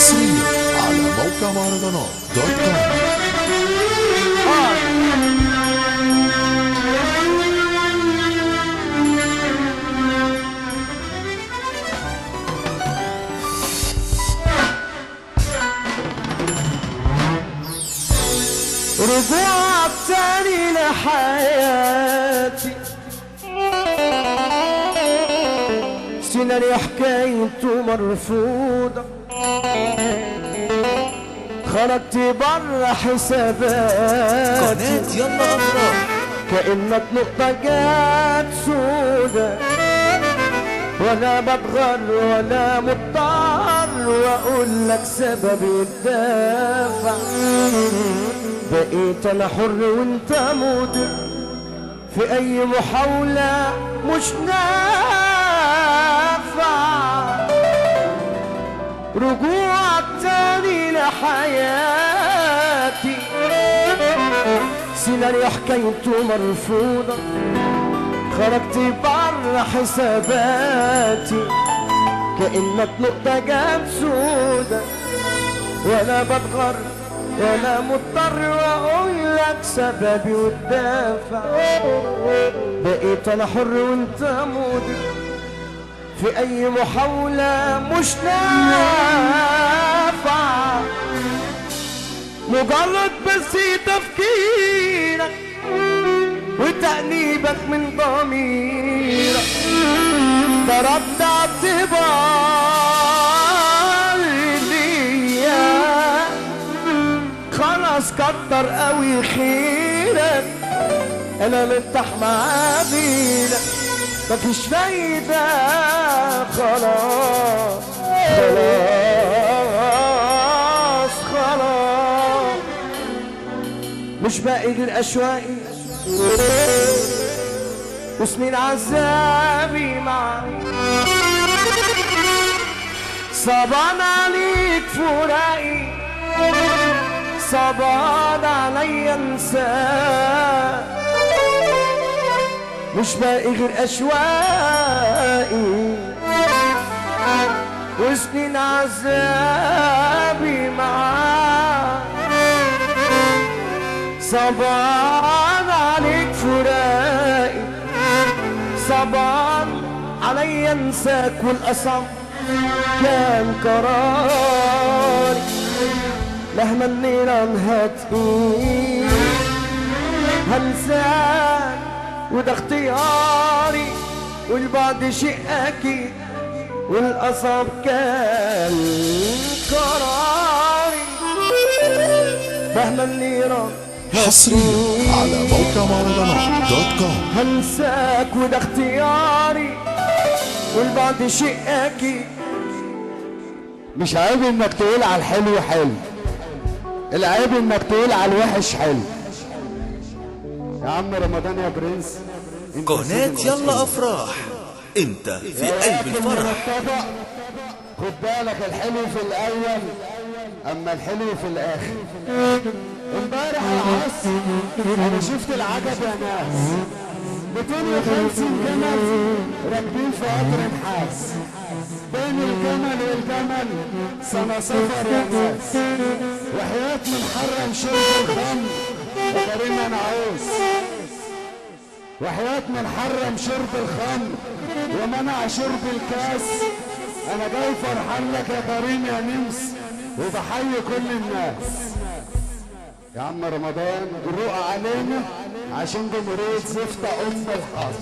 حصريا على موقع مهرجانات دوت كوم رجوع تاني لحياتي سيناريو حكايته مرفوضة خرجت بره حساباتي قناة يلا أفراح كأنك نقطة جات سودا ولا بتغر ولا مضطر واقول لك سببي الدافع بقيت انا حر وانت مدر في اي محاولة مش نافع رجوع تاني لحياتي سيناريو حكايته مرفوضة خرجت بره حساباتي كأنك نقطة جاب سودة ولا بتغر ولا مضطر واقول لك سببي والدافع بقيت انا حر وانت مدر في اي محاولة مش نافع مجرد بس تفكيرك وتأنيبك من ضميرك ده رد اعتبار ليا خلاص كتر قوي خيرك انا مرتاح مع بينك مفيش فايدة خلاص خلاص خلاص مش باقي غير أشواقي وسنين عذابي معي صعبان عليك فراقي صعبان عليا انساك مش باقي غير أشواقي وسنين عذابي معاك صعبان عليك فراقي صعبان عليا انساك والاصعب كان قراري مهما النيران هتقيل هنساك وده اختياري والبعد شيء اكيد والاصعب كان قراري مهما النيران حصريا على موقع مهرجانات دوت كوم هنساك وده اختياري والبعد شيء اكيد مش عيب انك تقول على الحلو حلو العيب انك تقول على الوحش حلو يا عم رمضان يا برنس انت قناة سيد يلا المصريين. أفراح أنت في قلب لكن من الفرح الطبق خد بالك الحلو في الاول اما الحلو في الاخر امبارح العصر انا شفت العجب يا ناس 250 جمل راكبين في قطر نحاس بين الجمل والجمل سنة سفر يا ناس وحياة من حرم شرب الخمر وكريم انا عاوز وحياة من حرم شرب الخمر ومنع شرب الكاس انا جاي فرحان لك يا كريم يا نمس وبحيي كل الناس يا عم رمضان جروء علينا عشان جمهورية زفتة ام الحظ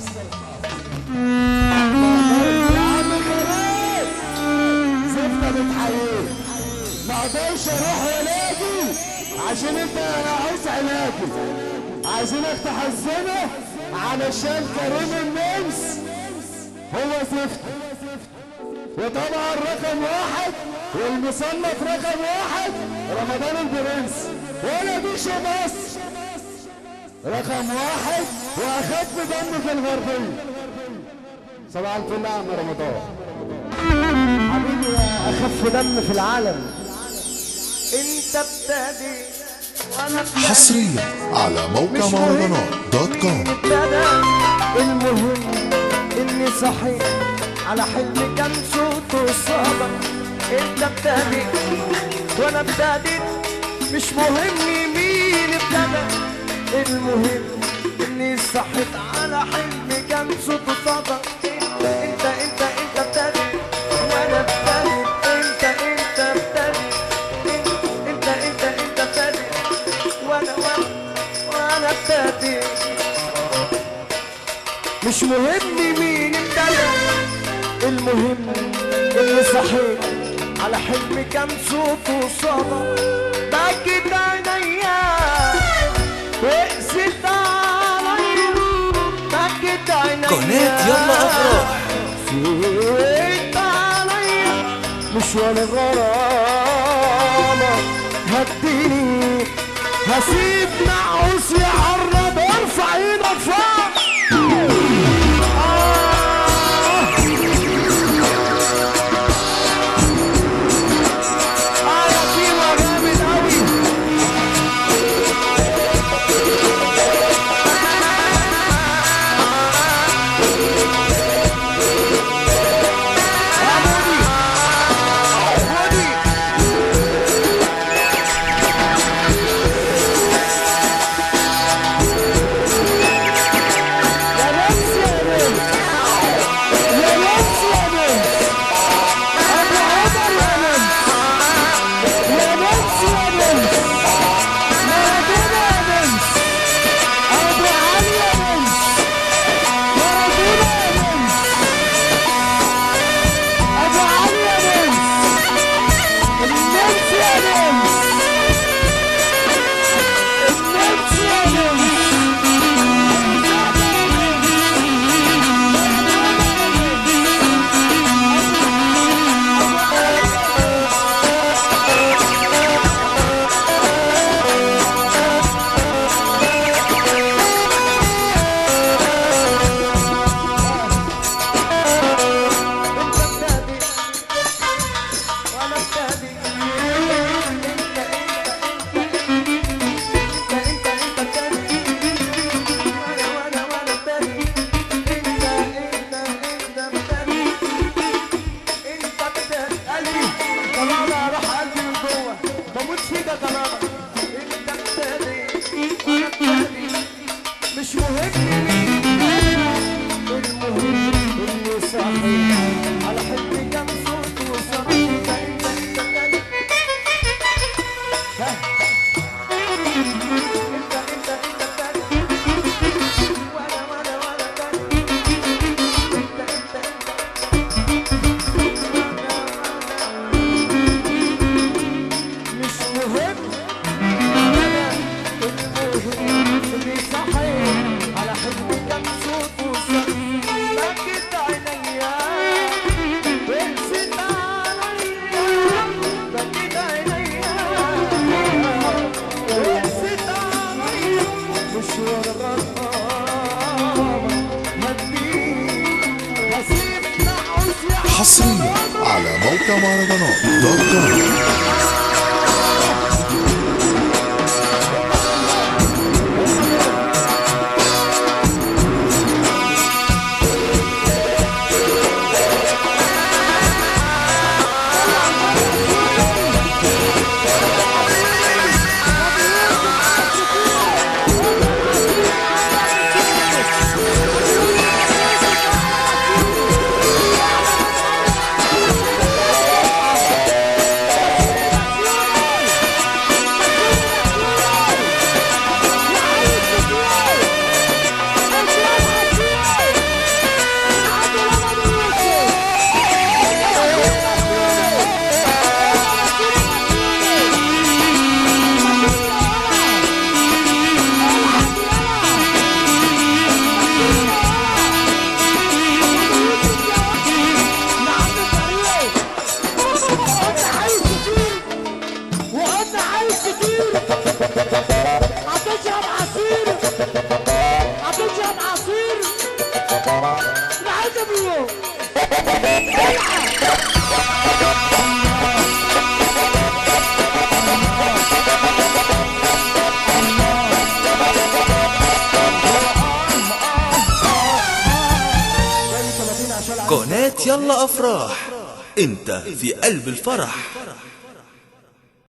يا عم كريم زفتة بتحييك ما اقدرش اروح علاجي عشان انت انا عاوز علاجي عايزينك تحزنه علشان كريم النمس هو زفته وطبعا رقم واحد والمصنف رقم واحد رمضان البرنس ولا دي بس رقم واحد واخف دم في الغربية صباح الفل يا عم رمضان حبيبي يا اخف دم في العالم انت ابتديت وانا ابتديت حصريا على موقع مهرجانات دوت كوم ابتدى المهم اني صحيت على حلم كان صوته صدى انت ابتدي وانا ابتديت مش مهم مين ابتدى المهم اني صحيت على حلم كان صوته صدى انت انت انت انت ابتدي وانا ابتديت انت انت ابتدي انت انت انت ابتدي وانا وانا وانا ابتديت مش مهم مين ابتدى المهم اني صحيت على حلم كان صوته صدى بكت عينيا وقست عليا بكت عينيا قناة يلا أفراح فوت عليا مشوار الغرامة هديني هسيب نعوس يعرض ارفع ايدك فوق آه يا كيما جامد أوي يا مودي مودي يا نفس يا نفس يا نفس يا نفس أبو عمر يا نفس يا نفس يا نفس مارادونا يا نفس أبو علي يا نفس مارادونا يا نفس أبو علي يا نفس النمس يا نمس النمس يا نمس انت ابتدي وانا ابتدي انت انت انت انت انت ابتدي وانا وانا وانا ابتدي انت انت انت ابتدي انت ابتدي قلبي طلعنا روح قلبي من جوه بموت فيك يا طلعنا انت ابتدي وانا ابتدي مش مهم مين المهم اني صاحي على حلمي كم صوت وصبي انت انت انت ابتدي ها انت انت انت ابتدي وانا وانا وانا ابتدي انت انت انت مش مهم أنا المهم إني صحيت على حلمي كم صوت وصبي بكت عينيا وقست عليا بكت عينيا وقست عليا مشوار غرامة هديك هسيب نعوس يا حصريا على موقع مهرجانات دوت كوم وقلنا عايز كتير هتشرب عصير هتشرب عصير العجب اليوم قناة يلا أفراح انت في قلب الفرح